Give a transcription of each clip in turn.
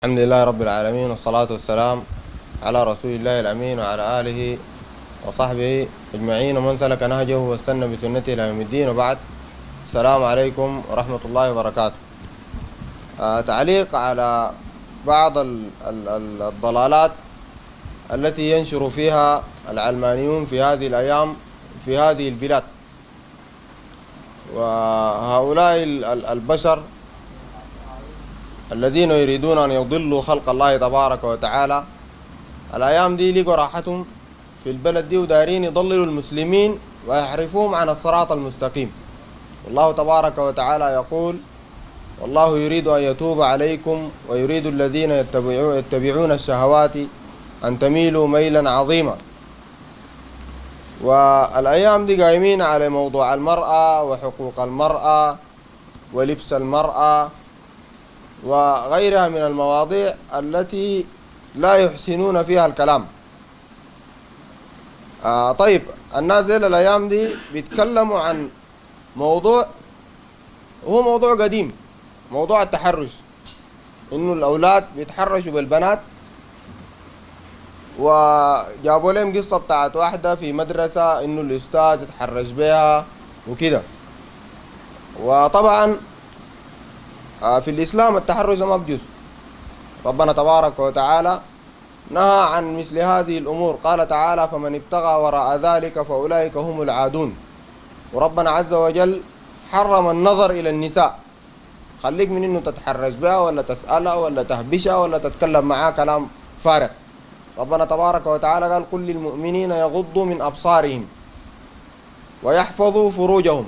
الحمد لله رب العالمين والصلاة والسلام على رسول الله الأمين وعلى آله وصحبه أجمعين ومن سلك نهجه واستنى بسنته إلى يوم الدين وبعد السلام عليكم ورحمة الله وبركاته آه تعليق على بعض ال- ال- ال- الضلالات التي ينشر فيها العلمانيون في هذه الأيام في هذه البلاد وهؤلاء ال- ال- البشر الذين يريدون أن يضلوا خلق الله تبارك وتعالى الأيام دي لقوا راحتهم في البلد دي ودايرين يضللوا المسلمين ويحرفوهم عن الصراط المستقيم والله تبارك وتعالى يقول والله يريد أن يتوب عليكم ويريد الذين يتبعون, يتبعون الشهوات أن تميلوا ميلا عظيما والأيام دي قايمين على موضوع المرأة وحقوق المرأة ولبس المرأة وغيرها من المواضيع التي لا يحسنون فيها الكلام آه طيب الناس دي الأيام دي بيتكلموا عن موضوع هو موضوع قديم موضوع التحرش انه الاولاد بيتحرشوا بالبنات وجابوا لهم قصة بتاعت واحدة في مدرسة انه الاستاذ اتحرش بها وكده وطبعا آه، في الاسلام التحرش ما بجوز ربنا تبارك وتعالى نهى عن مثل هذه الامور قال تعالى فمن ابتغى وراء ذلك فاولئك هم العادون وربنا عز وجل حرم النظر الى النساء خليك من انه تتحرش بها ولا تسالها ولا تهبشها ولا تتكلم معاه كلام فارغ ربنا تبارك وتعالى قال قل للمؤمنين يغضوا من ابصارهم ويحفظوا فروجهم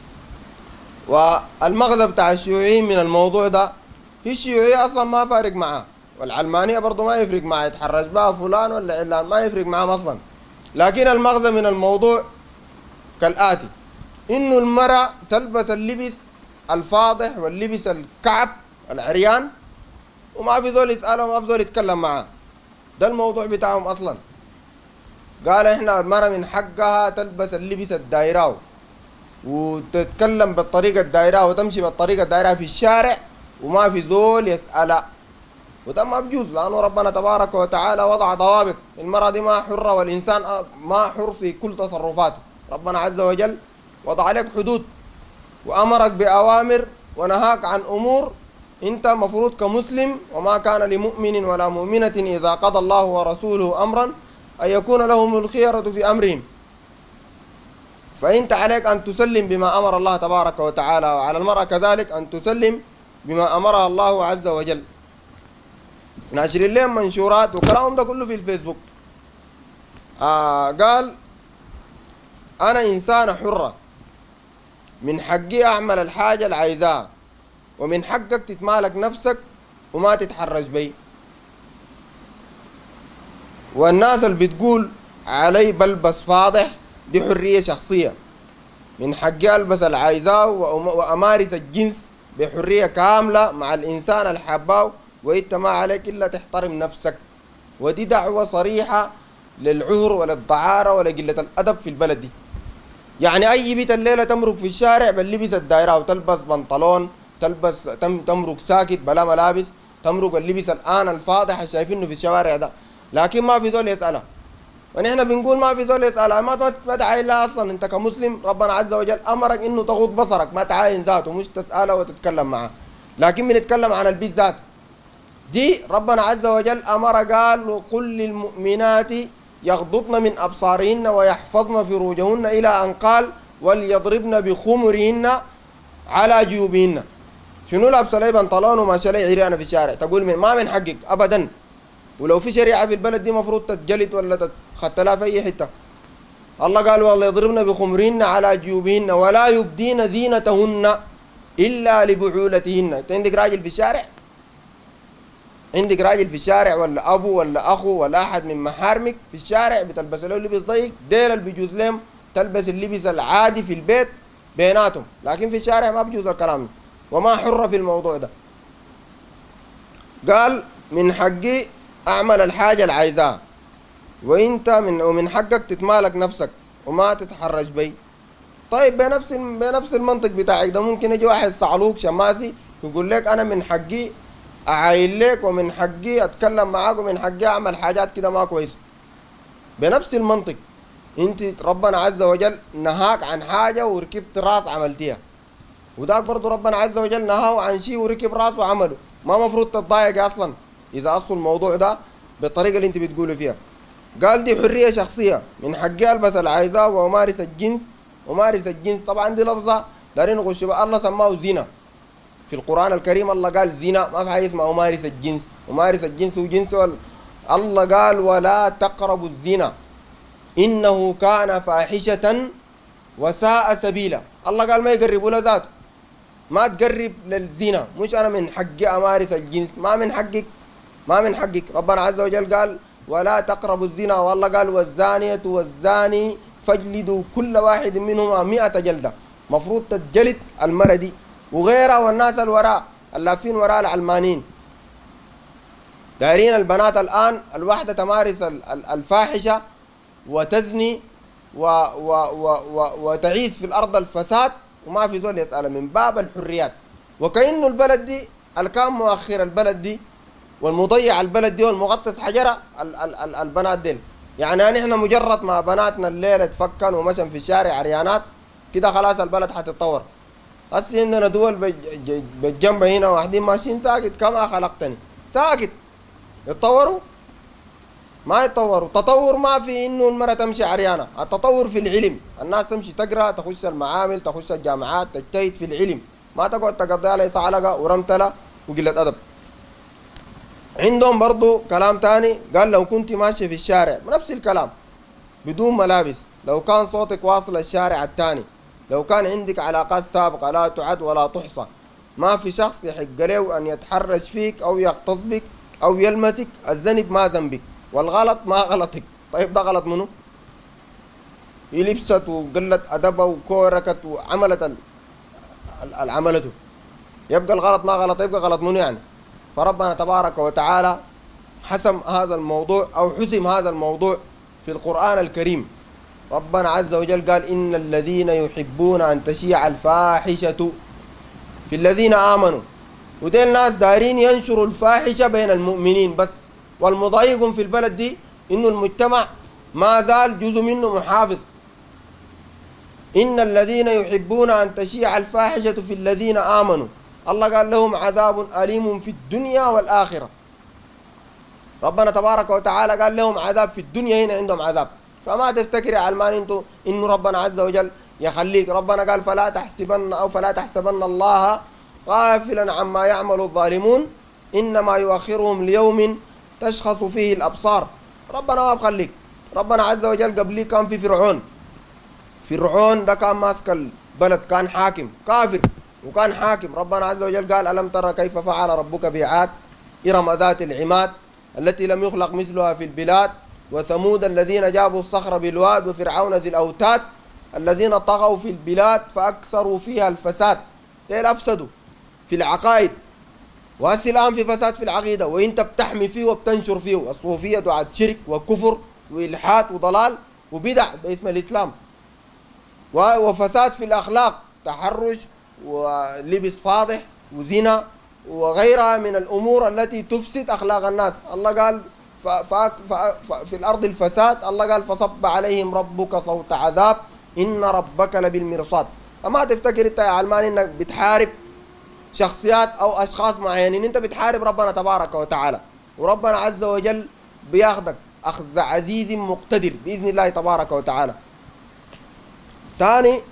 والمغزى بتاع الشيوعيين من الموضوع ده هي الشيوعية أصلا ما فارق معاه والعلمانية برضه ما يفرق معاه يتحرش بها فلان ولا علان ما يفرق معاه أصلا لكن المغزى من الموضوع كالآتي إنه المرأة تلبس اللبس الفاضح واللبس الكعب العريان وما في زول يسأله وما في زول يتكلم معاه ده الموضوع بتاعهم أصلا قال إحنا المرأة من حقها تلبس اللبس الدايراو وتتكلم بالطريقة الدايرة وتمشي بالطريقة الدايرة في الشارع وما في زول يسألها وده ما بجوز لأنه ربنا تبارك وتعالى وضع ضوابط المرأة دي ما حرة والإنسان ما حر في كل تصرفاته ربنا عز وجل وضع لك حدود وأمرك بأوامر ونهاك عن أمور أنت مفروض كمسلم وما كان لمؤمن ولا مؤمنة إذا قضى الله ورسوله أمرا أن يكون لهم الخيرة في أمرهم فأنت عليك أن تسلم بما أمر الله تبارك وتعالى وعلى المرأة كذلك أن تسلم بما أمرها الله عز وجل ناشرين لهم منشورات وكلامهم ده كله في الفيسبوك آه قال أنا إنسانة حرة من حقي أعمل الحاجة اللي عايزاها ومن حقك تتمالك نفسك وما تتحرج بي والناس اللي بتقول علي بلبس فاضح دي حرية شخصية من حقي ألبس اللي عايزاه وأم- وأمارس الجنس بحرية كاملة مع الإنسان اللي حباه وإنت ما عليك إلا تحترم نفسك ودي دعوة صريحة للعهر وللدعارة ولقلة الأدب في البلد دي يعني أي بيت الليلة تمرق في الشارع باللبس الدايرة وتلبس بنطلون تلبس تم تمرق ساكت بلا ملابس تمرق اللبس الآن الفاضح اللي شايفينه في الشوارع ده لكن ما في زول يسألها ونحن بنقول ما في زول يسألها ما ما- ما تعاين لها اصلا انت كمسلم ربنا عز وجل امرك انه تغض بصرك ما تعاين ذاته مش تسأله وتتكلم معه لكن بنتكلم عن البيت ذاته دي ربنا عز وجل امر قال وقل للمؤمنات يغضضن من ابصارهن ويحفظن فروجهن الى ان قال وليضربن بخمرهن على جيوبهن شنو لابسه لي بنطلون وماشيه لي عريانه في الشارع تقول من ما من حقك ابدا ولو في شريعه في البلد دي مفروض تتجلد ولا تتختلها في اي حته الله قال والله يضربن بخمرهن على جيوبهن ولا يبدين زينتهن الا لبعولتهن انت عندك راجل في الشارع عندك راجل في الشارع ولا ابو ولا اخو ولا احد من محارمك في الشارع بتلبس له لبس ضيق ديل اللي بيجوز لهم تلبس اللبس العادي في البيت بيناتهم لكن في الشارع ما بيجوز الكلام ده وما حرة في الموضوع ده قال من حقي اعمل الحاجة اللي عايزاها وانت من ومن حقك تتمالك نفسك وما تتحرج بي طيب بنفس بنفس المنطق بتاعك ده ممكن يجي واحد صعلوك شماسي يقول لك انا من حقي أعاين لك ومن حقي أتكلم معاك ومن حقي أعمل حاجات كده ما كويس بنفس المنطق انت ربنا عز وجل نهاك عن حاجة وركبت راس عملتيها وذاك برضه ربنا عز وجل نهاه عن شيء وركب راس وعمله ما مفروض تتضايق اصلا اذا اصل الموضوع ده بالطريقة اللي انت بتقولي فيها قال دي حرية شخصية من حقي البس العايزاه وامارس الجنس ومارس الجنس طبعا دي لفظة دارين نخش بقى الله سماه زنا في القرآن الكريم الله قال زنا ما في حاجة اسمها أمارس الجنس أمارس الجنس وجنس وال... الله قال ولا تقربوا الزنا إنه كان فاحشة وساء سبيلا الله قال ما يقربوا له ذاته ما تقرب للزنا مش أنا من حقي أمارس الجنس ما من حقك ما من حقك ربنا عز وجل قال ولا تقربوا الزنا والله قال والزانية والزاني فاجلدوا كل واحد منهما مئة جلدة مفروض تتجلد المرة دي وغيرها والناس الوراء اللافين وراء العلمانين دايرين البنات الآن الواحدة تمارس الفاحشة وتزني و و و و وتعيش في الأرض الفساد وما في زول يسأل من باب الحريات وكأنه البلد دي الكام مؤخر البلد دي والمضيع البلد دي والمغطس حجرة ال ال ال البنات دي يعني نحن مجرد ما بناتنا الليلة تفكن ومشن في الشارع عريانات كده خلاص البلد حتتطور هسه عندنا دول بالجنب هنا واحدين ماشيين ساكت كما خلقتني ساكت يتطوروا ما يتطوروا تطور ما في انه المرأة تمشي عريانة التطور في العلم الناس تمشي تقرا تخش المعامل تخش الجامعات تجتهد في العلم ما تقعد تقضي على حلقة ورمتلة وقلة أدب عندهم برضو كلام تاني قال لو كنت ماشي في الشارع نفس الكلام بدون ملابس لو كان صوتك واصل الشارع الثاني لو كان عندك علاقات سابقة لا تعد ولا تحصى ما في شخص يحق له أن يتحرش فيك أو يغتص بك أو يلمسك الذنب ما ذنبك والغلط ما غلطك طيب ده غلط منه هي لبست وقلت أدبها وكوركت وعملت العملته يبقى الغلط ما غلط يبقى غلط منه يعني فربنا تبارك وتعالى حسم هذا الموضوع أو حسم هذا الموضوع في القرآن الكريم ربنا عز وجل قال إن الذين يحبون أن تشيع الفاحشة في الذين آمنوا ودي الناس دارين ينشروا الفاحشة بين المؤمنين بس والمضايق في البلد دي إنه المجتمع ما زال جزء منه محافظ إن الذين يحبون أن تشيع الفاحشة في الذين آمنوا الله قال لهم عذاب أليم في الدنيا والآخرة ربنا تبارك وتعالى قال لهم عذاب في الدنيا هنا عندهم عذاب فما تفتكر يا علمان انتو انه ربنا عز وجل يخليك ربنا قال فلا تحسبن او فلا تحسبن الله غافلا عما يعمل الظالمون انما يؤخرهم ليوم تشخص فيه الابصار ربنا ما بخليك ربنا عز وجل قبلي كان في فرعون فرعون ده كان ماسك البلد كان حاكم كافر وكان حاكم ربنا عز وجل قال ألم ترى كيف فعل ربك بعاد إرم ذات العماد التي لم يخلق مثلها في البلاد وثمود الذين جابوا الصخر بالواد وفرعون ذي الأوتاد الذين طغوا في البلاد فأكثروا فيها الفساد ديل أفسدوا في العقائد وهسه الآن في فساد في العقيدة وإنت بتحمي فيه وبتنشر فيه الصوفية دعاة شرك وكفر وإلحاد وضلال وبدع باسم الإسلام وفساد في الأخلاق تحرش ولبس فاضح وزنا وغيرها من الأمور التي تفسد أخلاق الناس الله قال ف ف ف في الأرض الفساد الله قال فصب عليهم ربك صوت عذاب إن ربك لبالمرصاد فما تفتكر أنت يا علمان إنك بتحارب شخصيات أو أشخاص معينين أنت بتحارب ربنا تبارك وتعالى وربنا عز وجل بياخدك أخذ عزيز مقتدر بإذن الله تبارك وتعالى ثاني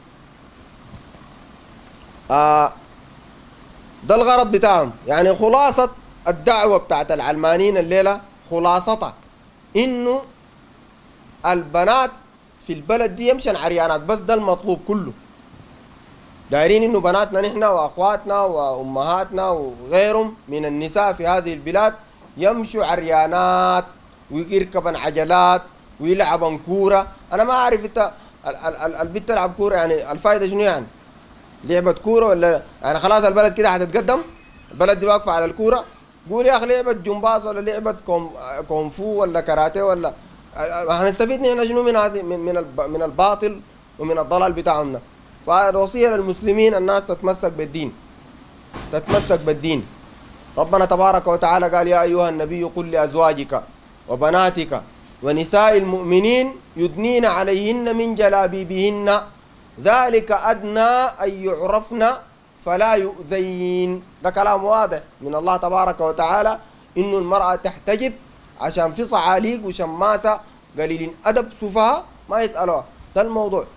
آه ده الغرض بتاعهم يعني خلاصة الدعوة بتاعت العلمانيين الليلة خلاصتها انه البنات في البلد دي يمشن عريانات بس ده المطلوب كله دايرين انه بناتنا نحن واخواتنا وامهاتنا وغيرهم من النساء في هذه البلاد يمشوا عريانات ويركبن عجلات ويلعبن كوره انا ما اعرف انت البنت تلعب كوره يعني الفائده شنو يعني لعبه كوره ولا يعني خلاص البلد كده حتتقدم البلد دي واقفه على الكوره قول يا اخي لعبه جمباز ولا لعبه كوم كونفو ولا كاراتيه ولا هنستفيد نحن شنو من هذه من من من الباطل ومن الضلال بتاعهم فالوصيه للمسلمين الناس تتمسك بالدين تتمسك بالدين ربنا تبارك وتعالى قال يا أيها النبي قل لأزواجك وبناتك ونساء المؤمنين يدنين عليهن من جلابيبهن ذلك أدنى أن يعرفن فلا يؤذين ده كلام واضح من الله تبارك وتعالى إنه المرأة تحتجب عشان في صعاليق وشماسة قليل أدب سفها ما يسألوها ده الموضوع